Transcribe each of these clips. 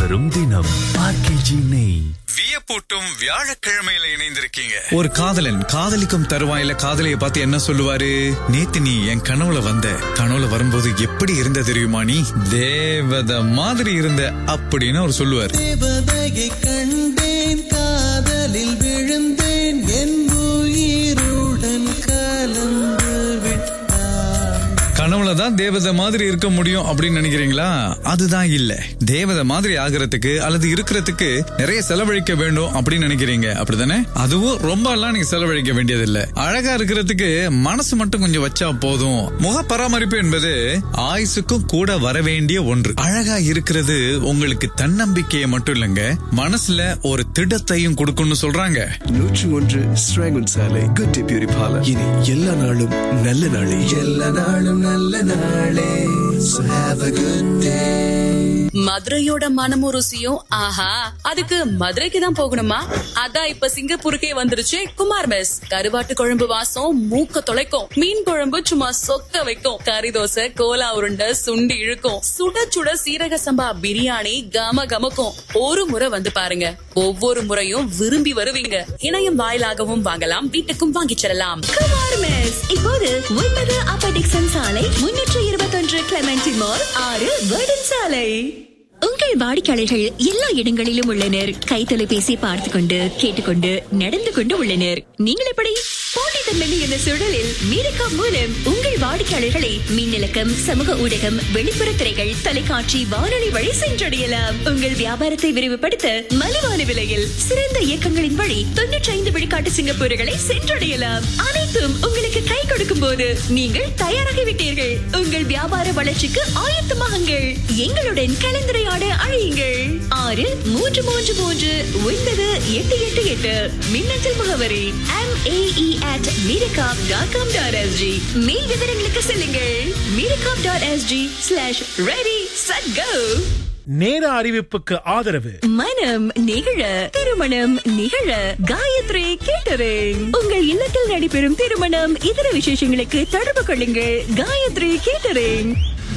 தரும் தினம் ஆர்கேஜி நெய் வியப்பூட்டும் வியாழக்கிழமையில இணைந்திருக்கீங்க ஒரு காதலன் காதலிக்கும் தருவாயில காதலிய பார்த்து என்ன சொல்லுவாரு நேத்து நீ என் கனவுல வந்த கனவுல வரும்போது எப்படி இருந்த தெரியுமா நீ தேவத மாதிரி இருந்த அப்படின்னு அவர் சொல்லுவார் தேவதையை கண்டேன் காதலில் விழுந்தேன் என் உயிருடன் கலந்து விட்டான் கனவுல தான் தேவதை மாதிரி இருக்க முடியும் அப்படின்னு நினைக்கிறீங்களா அதுதான் இல்ல தேவதை மாதிரி ஆகிறதுக்கு அல்லது இருக்கிறதுக்கு நிறைய செலவழிக்க வேண்டும் அப்படின்னு நினைக்கிறீங்க அப்படிதானே அதுவும் ரொம்ப எல்லாம் நீங்க செலவழிக்க வேண்டியதில்ல அழகா இருக்கிறதுக்கு மனசு மட்டும் கொஞ்சம் வச்சா போதும் முக பராமரிப்பு என்பது ஆயுசுக்கும் கூட வர வேண்டிய ஒன்று அழகா இருக்கிறது உங்களுக்கு தன்னம்பிக்கையை மட்டும் இல்லைங்க மனசுல ஒரு திடத்தையும் கொடுக்கும்னு சொல்றாங்க நூற்று ஒன்று ஸ்ராங்கன் சாலை குட் டே பியூரி பார்லர் இனி எல்லா நாளும் நல்ல நாளே எல்லா நாளும் நல்ல நாளே So have a good day மதுரையோட மனமும் ருசியும் ஆஹா அதுக்கு மதுரைக்கு தான் போகணுமா அதான் இப்ப சிங்கப்பூருக்கே வந்துருச்சு குமார் மெஸ் கருவாட்டு குழம்பு வாசம் மூக்க தொலைக்கும் மீன் குழம்பு சும்மா சொக்க வைக்கும் கறி தோசை கோலா உருண்டை சுண்டி இழுக்கும் சுட சுட சீரக சம்பா பிரியாணி கம கமக்கும் ஒரு முறை வந்து பாருங்க ஒவ்வொரு முறையும் விரும்பி வருவீங்க இணையம் வாயிலாகவும் வாங்கலாம் வீட்டுக்கும் வாங்கிச் செல்லலாம் குமார் மெஸ் இப்போது ஒன்பது அப்பர் டிக்சன் சாலை முன்னூற்று இருபத்தொன்று கிளமெண்டி மால் ஆறு வேர்டன் சாலை உங்கள் வாடிக்கையாளர்கள் எல்லா இடங்களிலும் உள்ளனர் கை தொலைபேசி பார்த்து கொண்டு கேட்டுக்கொண்டு நடந்து கொண்டு உள்ளனர் நீங்கள் எப்படி போட்டித்தன்மை இந்த சூழலில் மீரக்கா மூலம் உங்கள் வாடிக்கையாளர்களை மின்னலக்கம் சமூக ஊடகம் வெளிப்புற திரைகள் தொலைக்காட்சி வானொலி வழி சென்றடையலாம் உங்கள் வியாபாரத்தை விரிவுபடுத்த மலிவான விலையில் சிறந்த இயக்கங்களின் வழி தொன்னூற்றி ஐந்து விழுக்காட்டு சிங்கப்பூர்களை சென்றடையலாம் அனைத்தும் உங்களுக்கு கை கொடுக்கும் போது நீங்கள் தயாராகிவிட்டீர்கள் உங்கள் வியாபார வளர்ச்சிக்கு ஆயத்தமாகுங்கள் எங்களுடன் கலந்துரையாட அழையுங்கள் ஆறு மூன்று மூன்று மூன்று ஒன்பது எட்டு எட்டு எட்டு மின்னஞ்சல் முகவரி எம் ஏஇ அட் மீரகாப் டாட் காம் டாட் எஸ்ஜி மேல் விவரங்களுக்கு செல்லுங்கள் மீரகாப் dot SG slash ready set go நேர அறிவிப்புக்கு ஆதரவு மனம் நிகழ திருமணம் நிகழ காயத்ரி கேட்டரிங் உங்கள் இல்லத்தில் நடைபெறும் திருமணம் இதர விசேஷங்களுக்கு தொடர்பு கொள்ளுங்கள் காயத்ரி கேட்டரிங்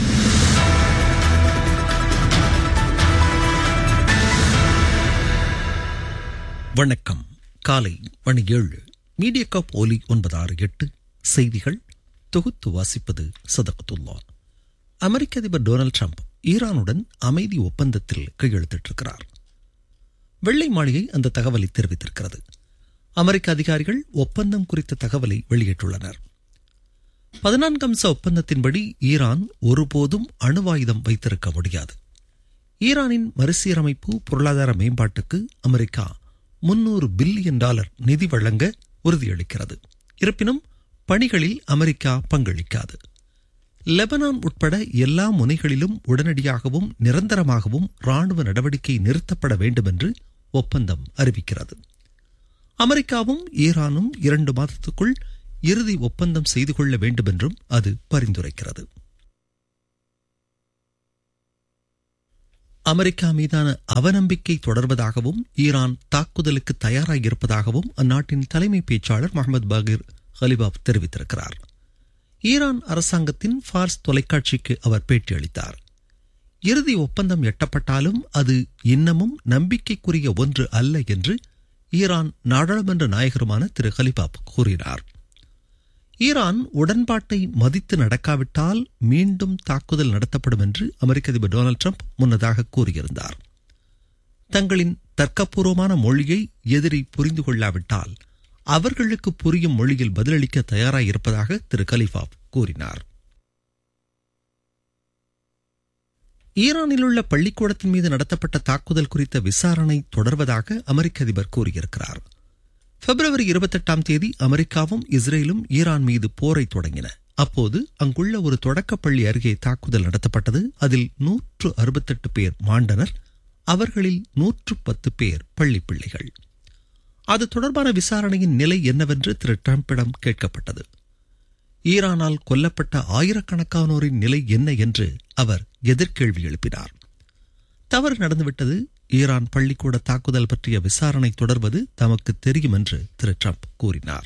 வணக்கம் காலை மணி ஏழு மீடியா காப் ஒலி ஒன்பது ஆறு எட்டு செய்திகள் தொகுத்து வாசிப்பது சதகத்துல்லா அமெரிக்க அதிபர் டொனால்ட் ட்ரம்ப் ஈரானுடன் அமைதி ஒப்பந்தத்தில் கையெழுத்திட்டிருக்கிறார் வெள்ளை மாளிகை அந்த தகவலை தெரிவித்திருக்கிறது அமெரிக்க அதிகாரிகள் ஒப்பந்தம் குறித்த தகவலை வெளியிட்டுள்ளனர் பதினான்கு அம்ச ஒப்பந்தத்தின்படி ஈரான் ஒருபோதும் அணுவாயுதம் வைத்திருக்க முடியாது ஈரானின் மறுசீரமைப்பு பொருளாதார மேம்பாட்டுக்கு அமெரிக்கா முன்னூறு பில்லியன் டாலர் நிதி வழங்க உறுதியளிக்கிறது இருப்பினும் பணிகளில் அமெரிக்கா பங்களிக்காது லெபனான் உட்பட எல்லா முனைகளிலும் உடனடியாகவும் நிரந்தரமாகவும் ராணுவ நடவடிக்கை நிறுத்தப்பட வேண்டும் என்று ஒப்பந்தம் அறிவிக்கிறது அமெரிக்காவும் ஈரானும் இரண்டு மாதத்துக்குள் இறுதி ஒப்பந்தம் செய்து கொள்ள வேண்டும் என்றும் அது பரிந்துரைக்கிறது அமெரிக்கா மீதான அவநம்பிக்கை தொடர்வதாகவும் ஈரான் தாக்குதலுக்கு தயாராகியிருப்பதாகவும் அந்நாட்டின் தலைமை பேச்சாளர் முகமது பாகிர் ஹலிபாப் தெரிவித்திருக்கிறார் ஈரான் அரசாங்கத்தின் ஃபார்ஸ் தொலைக்காட்சிக்கு அவர் பேட்டியளித்தார் இறுதி ஒப்பந்தம் எட்டப்பட்டாலும் அது இன்னமும் நம்பிக்கைக்குரிய ஒன்று அல்ல என்று ஈரான் நாடாளுமன்ற நாயகருமான திரு ஹலிபாப் கூறினார் ஈரான் உடன்பாட்டை மதித்து நடக்காவிட்டால் மீண்டும் தாக்குதல் நடத்தப்படும் என்று அமெரிக்க அதிபர் டொனால்டு ட்ரம்ப் முன்னதாக கூறியிருந்தார் தங்களின் தர்க்கபூர்வமான மொழியை எதிரி புரிந்து கொள்ளாவிட்டால் அவர்களுக்கு புரியும் மொழியில் பதிலளிக்க தயாராயிருப்பதாக திரு கலிஃபாப் கூறினார் ஈரானில் உள்ள பள்ளிக்கூடத்தின் மீது நடத்தப்பட்ட தாக்குதல் குறித்த விசாரணை தொடர்வதாக அமெரிக்க அதிபர் கூறியிருக்கிறார் பிப்ரவரி இருபத்தெட்டாம் தேதி அமெரிக்காவும் இஸ்ரேலும் ஈரான் மீது போரை தொடங்கின அப்போது அங்குள்ள ஒரு தொடக்கப்பள்ளி அருகே தாக்குதல் நடத்தப்பட்டது அதில் நூற்று அறுபத்தெட்டு பேர் மாண்டனர் அவர்களில் நூற்று பத்து பேர் பள்ளி பிள்ளைகள் அது தொடர்பான விசாரணையின் நிலை என்னவென்று திரு டிரம்பிடம் கேட்கப்பட்டது ஈரானால் கொல்லப்பட்ட ஆயிரக்கணக்கானோரின் நிலை என்ன என்று அவர் எதிர்கேள்வி எழுப்பினார் தவறு நடந்துவிட்டது ஈரான் பள்ளிக்கூட தாக்குதல் பற்றிய விசாரணை தொடர்வது தமக்கு தெரியும் என்று திரு ட்ரம்ப் கூறினார்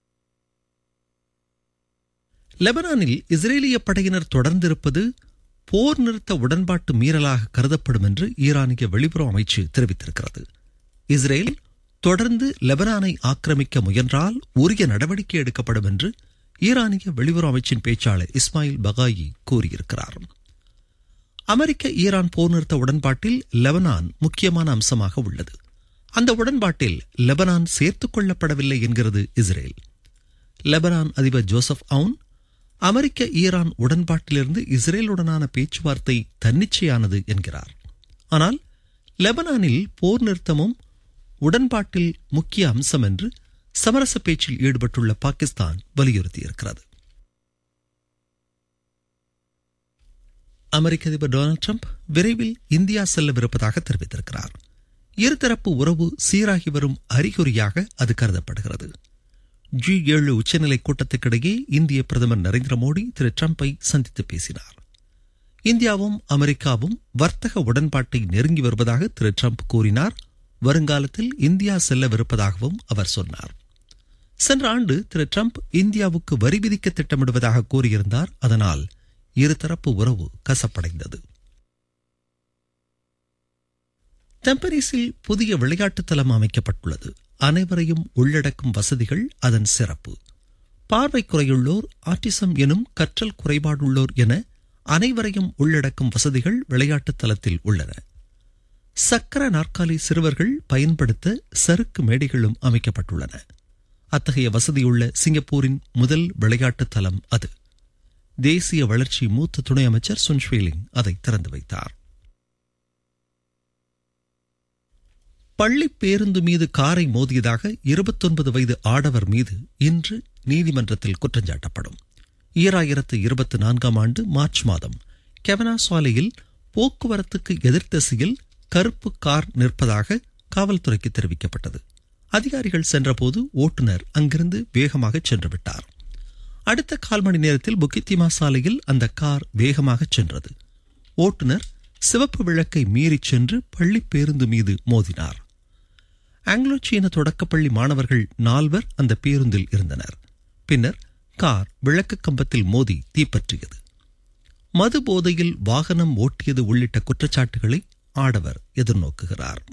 லெபனானில் இஸ்ரேலிய படையினர் தொடர்ந்திருப்பது போர் நிறுத்த உடன்பாட்டு மீறலாக கருதப்படும் என்று ஈரானிய வெளியுறவு அமைச்சு தெரிவித்திருக்கிறது இஸ்ரேல் தொடர்ந்து லெபனானை ஆக்கிரமிக்க முயன்றால் உரிய நடவடிக்கை எடுக்கப்படும் என்று ஈரானிய வெளியுறவு அமைச்சின் பேச்சாளர் இஸ்மாயில் பகாயி கூறியிருக்கிறார் அமெரிக்க ஈரான் போர் நிறுத்த உடன்பாட்டில் லெபனான் முக்கியமான அம்சமாக உள்ளது அந்த உடன்பாட்டில் லெபனான் சேர்த்துக் கொள்ளப்படவில்லை என்கிறது இஸ்ரேல் லெபனான் அதிபர் ஜோசப் அவுன் அமெரிக்க ஈரான் உடன்பாட்டிலிருந்து இஸ்ரேலுடனான பேச்சுவார்த்தை தன்னிச்சையானது என்கிறார் ஆனால் லெபனானில் போர் நிறுத்தமும் உடன்பாட்டில் முக்கிய அம்சம் என்று சமரச பேச்சில் ஈடுபட்டுள்ள பாகிஸ்தான் வலியுறுத்தியிருக்கிறது அமெரிக்க அதிபர் டொனால்டு ட்ரம்ப் விரைவில் இந்தியா செல்லவிருப்பதாக தெரிவித்திருக்கிறார் இருதரப்பு உறவு சீராகி வரும் அறிகுறியாக அது கருதப்படுகிறது ஜி ஏழு உச்சநிலை கூட்டத்துக்கிடையே இந்திய பிரதமர் நரேந்திர மோடி திரு ட்ரம்பை சந்தித்து பேசினார் இந்தியாவும் அமெரிக்காவும் வர்த்தக உடன்பாட்டை நெருங்கி வருவதாக திரு ட்ரம்ப் கூறினார் வருங்காலத்தில் இந்தியா செல்லவிருப்பதாகவும் அவர் சொன்னார் சென்ற ஆண்டு திரு ட்ரம்ப் இந்தியாவுக்கு வரி விதிக்க திட்டமிடுவதாக கூறியிருந்தார் அதனால் இருதரப்பு உறவு கசப்படைந்தது டெம்பரீஸில் புதிய விளையாட்டுத் தளம் அமைக்கப்பட்டுள்ளது அனைவரையும் உள்ளடக்கும் வசதிகள் அதன் சிறப்பு பார்வை குறையுள்ளோர் ஆட்டிசம் எனும் கற்றல் குறைபாடுள்ளோர் என அனைவரையும் உள்ளடக்கும் வசதிகள் விளையாட்டுத் தளத்தில் உள்ளன சக்கர நாற்காலி சிறுவர்கள் பயன்படுத்த சறுக்கு மேடைகளும் அமைக்கப்பட்டுள்ளன அத்தகைய வசதியுள்ள சிங்கப்பூரின் முதல் விளையாட்டுத் தளம் அது தேசிய வளர்ச்சி மூத்த துணை அமைச்சர் சுன்ஷ்வேலிங் அதை திறந்து வைத்தார் பள்ளி பேருந்து மீது காரை மோதியதாக இருபத்தொன்பது வயது ஆடவர் மீது இன்று நீதிமன்றத்தில் குற்றஞ்சாட்டப்படும் ஈராயிரத்து இருபத்தி நான்காம் ஆண்டு மார்ச் மாதம் கெவனா சாலையில் போக்குவரத்துக்கு எதிர்த்திசையில் கருப்பு கார் நிற்பதாக காவல்துறைக்கு தெரிவிக்கப்பட்டது அதிகாரிகள் சென்றபோது ஓட்டுநர் அங்கிருந்து வேகமாக சென்று விட்டார் அடுத்த கால் மணி நேரத்தில் புக்கித்திமா சாலையில் அந்த கார் வேகமாக சென்றது ஓட்டுநர் சிவப்பு விளக்கை மீறிச் சென்று பள்ளி பேருந்து மீது மோதினார் ஆங்கிலோ சீன தொடக்கப்பள்ளி மாணவர்கள் நால்வர் அந்த பேருந்தில் இருந்தனர் பின்னர் கார் விளக்கு கம்பத்தில் மோதி தீப்பற்றியது மது போதையில் வாகனம் ஓட்டியது உள்ளிட்ட குற்றச்சாட்டுகளை ஆடவர் எதிர்நோக்குகிறார்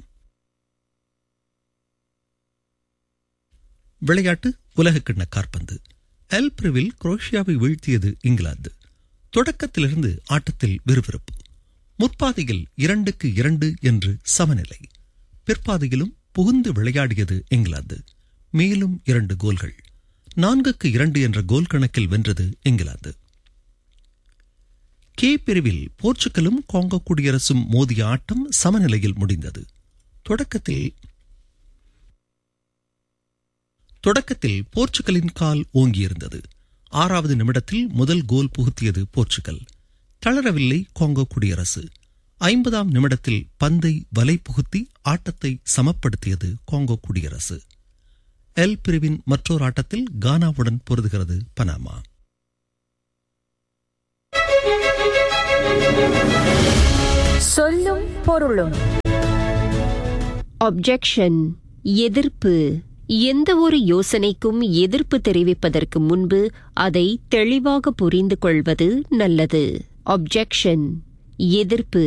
விளையாட்டு உலகக்கிண்ண காற்பந்து எல்பிரிவில் குரோஷியாவை வீழ்த்தியது இங்கிலாந்து தொடக்கத்திலிருந்து ஆட்டத்தில் விறுவிறுப்பு முற்பாதையில் இரண்டுக்கு இரண்டு என்று சமநிலை பிற்பாதையிலும் புகுந்து விளையாடியது இங்கிலாந்து மேலும் இரண்டு கோல்கள் நான்குக்கு இரண்டு என்ற கோல் கணக்கில் வென்றது இங்கிலாந்து கே பிரிவில் போர்ச்சுகலும் காங்கோ குடியரசும் மோதிய ஆட்டம் சமநிலையில் முடிந்தது தொடக்கத்தில் தொடக்கத்தில் போர்ச்சுகலின் கால் ஓங்கியிருந்தது ஆறாவது நிமிடத்தில் முதல் கோல் புகுத்தியது போர்ச்சுகல் தளரவில்லை காங்கோ குடியரசு ஐம்பதாம் நிமிடத்தில் பந்தை வலை புகுத்தி ஆட்டத்தை சமப்படுத்தியது காங்கோ குடியரசு எல் பிரிவின் மற்றொரு ஆட்டத்தில் கானாவுடன் பொருதுகிறது பனாமா சொல்லும் பொருளும் ஒப்ஜெக்ஷன் எதிர்ப்பு எந்த ஒரு யோசனைக்கும் எதிர்ப்பு தெரிவிப்பதற்கு முன்பு அதை தெளிவாக புரிந்து கொள்வது நல்லது ஒப்ஜெக்ஷன் எதிர்ப்பு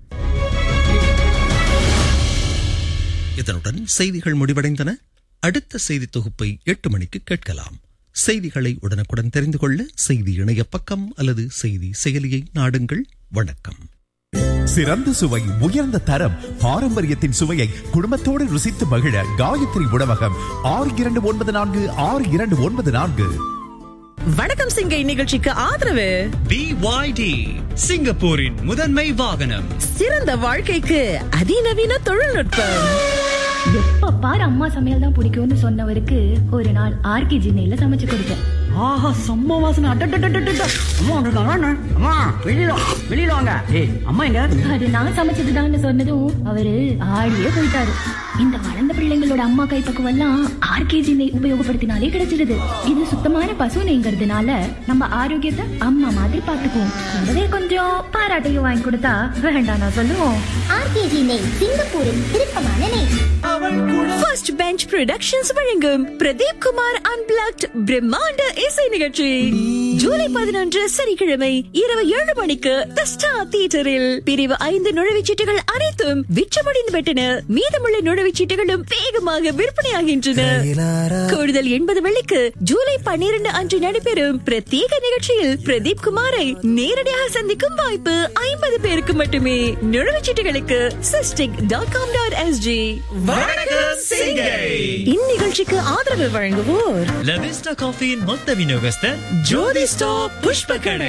இதனுடன் செய்திகள் முடிவடைந்தன அடுத்த செய்தி தொகுப்பை எட்டு மணிக்கு கேட்கலாம் செய்திகளை உடனுக்குடன் தெரிந்து கொள்ள செய்தி இணைய பக்கம் அல்லது செய்தி செயலியை நாடுங்கள் வணக்கம் சிறந்த சுவை உயர்ந்த தரம் பாரம்பரியத்தின் சுவையை குடும்பத்தோடு ருசித்து மகிழ காயத்ரி உணவகம் ஆறு இரண்டு ஒன்பது நான்கு ஆறு இரண்டு ஒன்பது நான்கு வணக்கம் சிங்கை நிகழ்ச்சிக்கு ஆதரவு பிஒய்டி சிங்கப்பூரின் முதன்மை வாகனம் சிறந்த வாழ்க்கைக்கு அதிநவீன தொழில்நுட்பம் எப்ப பாரு அம்மா சமையல் தான் பிடிக்கும்னு சொன்னவருக்கு ஒரு நாள் ஆர்கே ஜினையில சமைச்சு கொடுத்தேன் ஆஹா செம்ம வாசனை அட்டட்டட்டட்டட்ட அம்மா வந்திருக்காங்க அம்மா வெளியில வா, வெளியில வாங்க ஏய் அம்மா எங்க அது நான் சமைச்சதுதான்னு சொன்னதும் அவரு ஆடியே போயிட்டாரு இந்த வளர்ந்த பிள்ளைங்களோட அம்மா கைப்பக்குவம் எல்லாம் ஆர்கேஜி நெய் உபயோகப்படுத்தினாலே கிடைச்சிடுது இது சுத்தமான பசு நெய்ங்கிறதுனால நம்ம ஆரோக்கியத்தை அம்மா மாதிரி பாத்துக்குவோம் கூடவே கொஞ்சம் பாராட்டையும் வாங்கி கொடுத்தா வேண்டாம் நான் சொல்லுவோம் ஆர்கேஜி நெய் சிங்கப்பூரின் விருப்பமான நெய் ஃபர்ஸ்ட் பெஞ்ச் ப்ரொடக்ஷன்ஸ் வழங்கும் பிரதீப் குமார் அன்பிளாக்ட் பிரம்மாண்ட இசை நிகழ்ச்சி ஜூலை பதினொன்று சனிக்கிழமை இரவு ஏழு மணிக்கு தி ஸ்டார் தியேட்டரில் பிரிவு ஐந்து நுழைவுச்சீட்டுகள் அனைத்தும் விற்று முடிந்து விட்டன மீதமுள்ள நுழைவுச்சீட்டுகளும் வேகமாக விற்பனையாகின்றன கூடுதல் எண்பது வெள்ளிக்கு ஜூலை பன்னிரண்டு அன்று நடைபெறும் பிரத்யேக நிகழ்ச்சியில் பிரதீப் குமாரை நேரடியாக சந்திக்கும் வாய்ப்பு ஐம்பது பேருக்கு மட்டுமே நுழைவுச்சீட்டுகளுக்கு சிஸ்டிக் டாட் காம் டாட் எஸ்ஜி வணக்கம், சிங்கை. இந்நிகழ்ச்சிக்கு ஆதரவு வழங்குவோர் லவிஸ்டா காஃபியின் மொத்த விநியோகஸ்தர் ஜோதி ஸ்டாப் புஷ்ப கடை